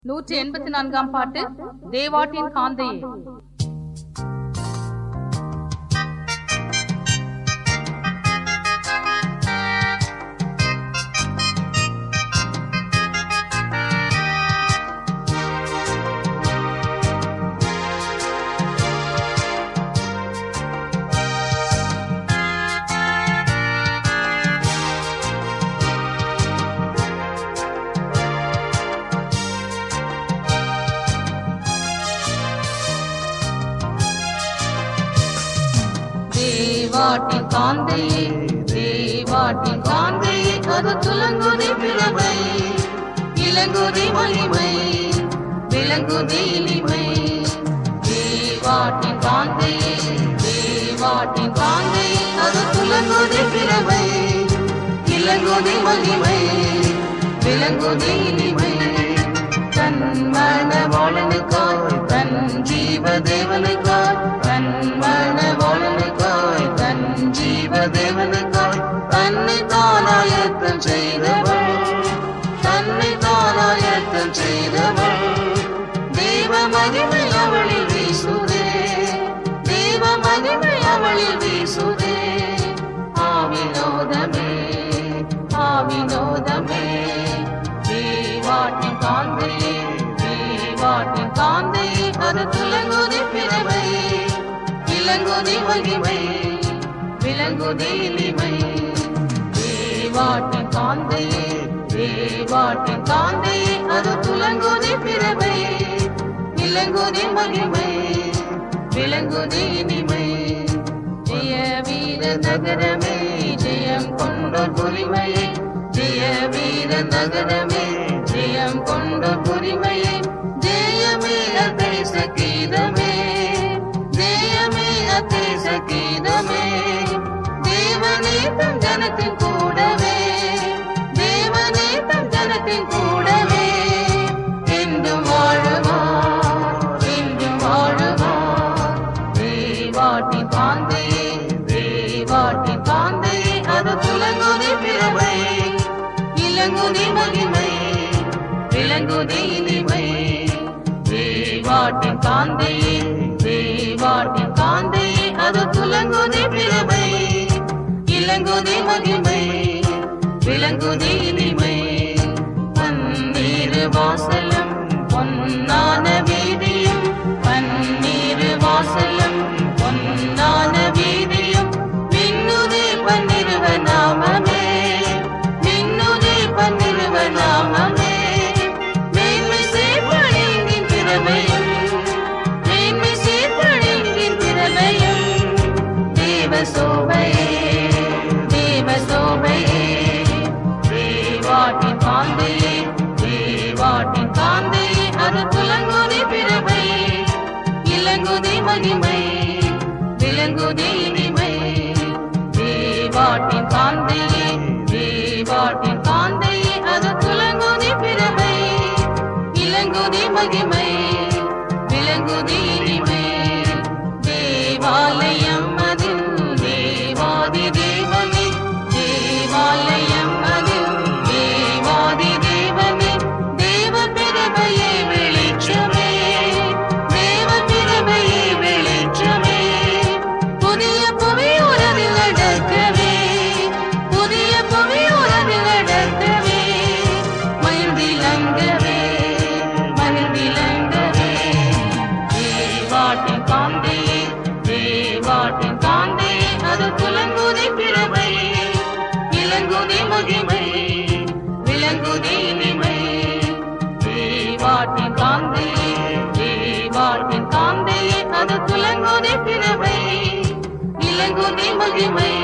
நூற்றி எண்பத்தி நான்காம் பாட்டு தேவாட்டின் காந்தையே தேவாட்டின் காந்தையே தேவாட்டின் காந்தையே அது துலங்குதி பிறவை இளங்குதி மகிமை விளங்குதி இனிமை தேவாட்டின் காந்தையே தேவாட்டின் காந்தையே அது துலங்குதி பிறவை இளங்குதி மகிமை விளங்குதி இனிமை தன் மனவாளனுக்காய் தன் ஜீவ தேவனுக்காய் தன் மனவாளனுக்காய் தன் ஜீவ தேவனுக்காய் தன்னை தானாயத்தம் செய்தவள் தன்னை தானாயத்தம் செய்தவள் தேவ மகிமை அவளில் வீசுதே தேவ மகிமை அவளில் வீசுதே ஆவினோதமே ஆவினோதமே தேவாட்டின் காந்தையே தேவாட்டின் காந்தையே அது துலங்குதி பிறவை இளங்குதி மகிமை விளங்குதி இனிமை தேவாட்டின் காந்தையே தேவாட்டின் காந்தையே அது துலங்குதி பிறவை இளங்குதி மகிமை விளங்குதி இனிமை ஜெய வீர நகரமே ஜெயம் கொண்டோர் உரிமையை ஜெய வீர நகரமே ஜெயம் கொண்டோர் உரிமையை ஜெயமே அத்தேச கீதமே ஜெயமே அத்தேச கீதமே தேவனே தம் ஜனத்தின் கூடவே தேவனே தம் ஜனத்தின் கூடவே என்றும் வாழுவார் என்றும் வாழுவார் தேவாட்டின் காந்தையே தேவாட்டின் காந்தையே அது துலங்குதி பிறவை இளங்குதி மகிமை விளங்குதி இனிமை தேவாட்டின் காந்தையே தேவாட்டின் காந்தையே அது துலங்குதி பிறவை இளங்குதி மகிமை விளங்குதி இனிமை பன்னீர் வாசலம் பொன்னான வீதியும் பன்னீர் வாசலம் பொன்னான வீதியும் மின்னுதே பன்னிருவ நாமமே மின்னுதே பன்னிருவ நாமமே மேன்மை சேர்ப்பழிங்கின் திறமையும் மேன்மை சேர்ப்பழிங்கின் திறமையும் தேவ சோபையே தேவ சோபையே தேவாட்டின் காந்தையே தேவாட்டின் காந்தையே அது துலங்குதி பிறவை இளங்குதி மகிமை விளங்குதி இனிமை தேவாட்டின் காந்தையே தேவாட்டின் காந்தையே அது துலங்குதி பிறவை இளங்குதி மகிமை விளங்குதி இனிமை தேவாலயம் அதில் தேவாதி தேவனே தேவாலயம் அதில் தேவாதி தேவனே தேவ பிறவையே வெளிச்சமே தேவ பிறவையே வெளிச்சமே புதிய புவியுறவில் நடக்கவே புதிய புவியுறவில் நடக்கவே மகிழ்ந்திலங்கவே மகிழ்ந்திலங்கவே தேவாட்டின் காந்தையே தேவாட்டின் காந்தையே அது துலங்குதி பிறவை இளங்குதி மகிமை விளங்குதி இனிமை தேவாட்டின் காந்தையே தேவாட்டின் காந்தையே அது துலங்குதி பிறவை இளங்குதி மகிமை